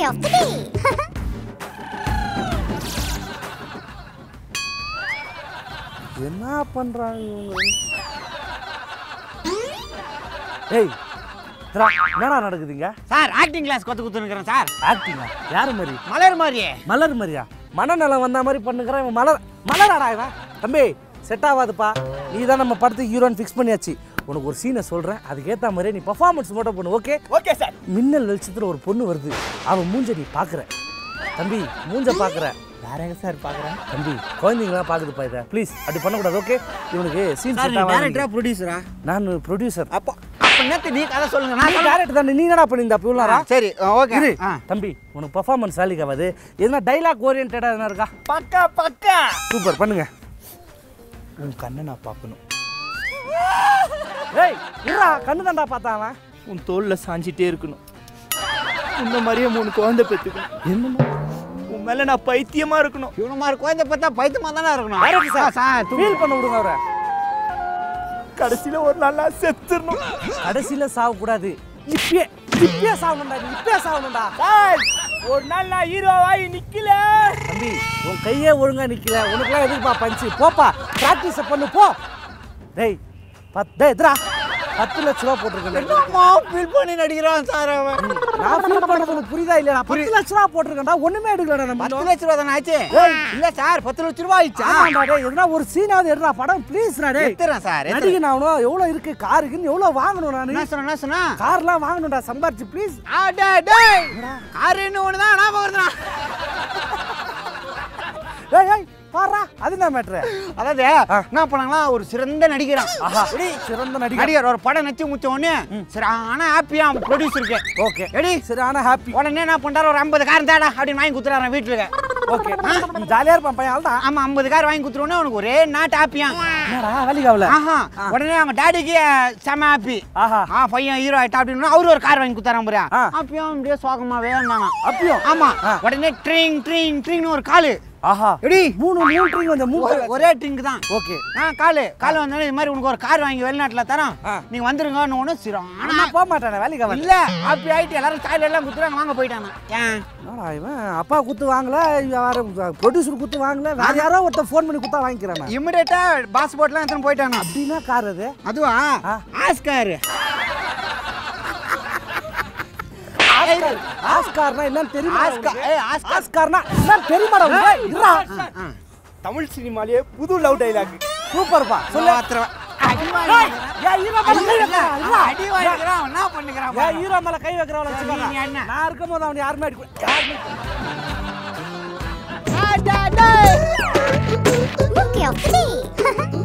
Rookie of the Day. என்ன பண்றாங்க இவங்க ஏய் திரா, என்னடா நடக்குதுங்க சார் ஆக்டிங் கிளாஸ் கற்று கொடுத்துருக்கிறேன் சார் ஆக்டிங்கா யாரு மாதிரி மலர் மாதிரியே மலர் மாதிரியா மனநலம் வந்த மாதிரி பண்ணுக்கிறேன் இவன் மலர் மலராடா இவன் தம்பி செட் ஆகாதுப்பா நீ தான் நம்ம படத்துக்கு ஹீரோன்னு ஃபிக்ஸ் பண்ணியாச்சு உனக்கு ஒரு சீனை சொல்கிறேன் அதுக்கேற்ற மாதிரி நீ பர்ஃபார்மன்ஸ் மட்டும் பண்ணு ஓகே ஓகே சார் மின்னல் வெளிச்சத்தில் ஒரு பொண்ணு வருது அவன் மூஞ்ச நீ பார்க்குற தம்பி மூஞ்ச பார்க்குற யாராக சார் பார்க்குறேன் தம்பி குழந்தைங்களாம் பார்க்குதுப்பா இதை ப்ளீஸ் அப்படி பண்ணக்கூடாது ஓகே இவனுக்கு சீன் சார் செட் நீ ஆகாது டேரக்டரா ப்ரொடியூசரா நான் ப்ரொடியூசர் அப்போ அப்போ நேற்று நீ கதை சொல்லுங்க நீ நான் சொல்றேன். டேரக்டர் தானே நீ என்னடா பண்ணியிருந்த அப்போ இவ்வளோ சரி ஓகே இரு ஆ தம்பி உனக்கு பர்ஃபார்மன்ஸ் வேலைக்கு ஆகாது எதுனா டைலாக் ஓரியன்டாக எதுனா இருக்கா பக்கா பக்கா சூப்பர் பண்ணுங்க உன் கண்ணை நான் பார்க்கணும் ஏய் இருடா கண்ணு தாண்டா பார்த்தா அவன் உன் தோல்ல சாஞ்சிட்டே இருக்கணும் இந்த மாதிரியே மூணு குழந்தை பெற்றுக்கணும் என்னமா உன் மேல நான் பைத்தியமா இருக்கணும் இவன மாதிரி குழந்தை பார்த்தா பைத்தியமா தானே இருக்கணும் டைரக்டர் சார் சார் ஃபீல் பண்ண விடுங்க அவரை கடைசியில ஒரு நாள் நான் செத்துடணும் கடைசியில் சாகக்கூடாது இப்பயே இப்பயே சாகணும்டா நீ இப்பயே சாகணும்டா ஒரு நாள் நான் ஹீரோவாகி நிக்கல தம்பி உன் கையே ஒழுங்கா நிக்கல உனக்குலாம் எதுக்குப்பா பஞ்சு போப்பா ப்ராக்டிஸ் பண்ணு போ டேய் பத் டேய் எதுரா பத்து லட்ச ரூபா போட்டிருக்கேன் என்னம்மா ஃபீல் பண்ணி நடிக்கிறான் சார் அவன் நான் ஃபீல் பண்றது உனக்கு புரியுதா இல்லையா பத்து லட்ச ரூபா போட்டிருக்கேன்டா ஒண்ணுமே எடுக்கலடா நம்ம பத்து லட்ச ரூபா தானே ஆச்சு இல்ல சார் பத்து லட்ச ரூபா ஆயிடுச்சா ஆமாடா டேய் எதுனா ஒரு சீனாவது எடுறா படம் ப்ளீஸ்டா டேய் எடுத்துறேன் சார் எடுத்துறேன். நடிகன் ஆகணும் எவ்வளோ இருக்கு காருக்குன்னு எவ்வளோ வாங்கணும் நான் என்ன சொன்ன என்ன சொன்னா கார்லாம் வாங்கணும்டா சம்பாரிச்சு ப்ளீஸ் ஆ டேய் டேய் காருன்னு ஒன்று தான் ஞாபகம் வருதுண்ணா ஏய் ஏய் பாடுறா அது என்ன மேட்ரு அதாவது என்ன பண்ணாங்களா ஒரு சிறந்த நடிகரான் ஆஹா சிறந்த நடிகர் நடிகர் ஒரு படம் நச்சு முச்ச உடனே சரி ஆனா ஹாப்பியா அவன் ப்ரொடியூசருக்கு ஓகே எடி சரி ஆனா ஹாப்பி உடனே என்ன பண்றாரு ஒரு ஐம்பது கார் தாடா அப்படின்னு வாங்கி குத்துறாரு வீட்டுல ஓகே ஜாலியாக இருப்பான் பையன் தான் ஆமா ஐம்பது கார் வாங்கி குத்துறோன்னே அவனுக்கு ஒரே நாட்டு ஹாப்பியா என்னடா வேலைக்காவில் ஆஹா உடனே அவங்க டாடிக்கு செம ஹாப்பி ஆஹா ஆ பையன் ஹீரோ ஆயிட்டா அப்படின்னு அவரு ஒரு கார் வாங்கி குத்தாராம் பாரு ஆ. அப்பயும் அப்படியே சோகமாவே இருந்தாங்க அப்பயும் ஆமா ஆ. உடனே ட்ரிங் ட்ரிங் ட்ரிங்னு ஒரு காலு ஆஹா எடி மூணு மூணு ட்ரிங் கொஞ்சம் மூணு ஒரே- ஒரே ட்ரிங்க் தான் ஓகே ஆ காலு காலு வந்தோடனே இது மாதிரி உனக்கு ஒரு கார் வாங்கி வெளிநாட்டுல தரோம் ஆ. நீங்க வந்துருங்கன்னு ஒன்று சிறான நான் போக மாட்டானே வேலைக்காவில் இல்ல ஹாப்பி ஆயிட்டு எல்லாரும் சாயல் எல்லாம் குத்துறாங்க வாங்க போயிட்டாங்க ஏன் என்னடா இவன் அப்பா குத்து வாங்கல வேற ப்ரொடியூசர் குத்து வாங்கல வேற யாரோ ஒருத்தன் ஃபோன் பண்ணி குத்தா வாங்கிக்கிறான் இமிடியேட்டா பாஸ்போர்ட்லாம் எடுத்துன்னு போயிட்டாங்க அப்படின்னா கார் அது அதுவா ஆ. ஆஸ்கார் ஆஸ்கார்னா என்னன்னு தெரியுமா ஆஸ்கார் உனக்கு? ஏய் ஆஸ்கார் ஆஸ்கார்னா என்னன்னு தெரியுமாடா உனக்கு? இருடா தமிழ் சினிமாலேயே புது லவ் டைலாக் சூப்பர்ப்பா சொல்லு அடி ஏய், ஏன் ஹீரோ மேல கை வைக்கிறான்? இருடா. அடி வாங்கிக்கிறான் என்ன பண்ணுகிறான் ஏன் பாரு. ஹீரோ மேல கை வைக்கிறவள வச்சுக்கோங்க நீ என்ன? நான் இருக்கும்போது அவன் யாருமே அடி யாருமே Rookie of the Day.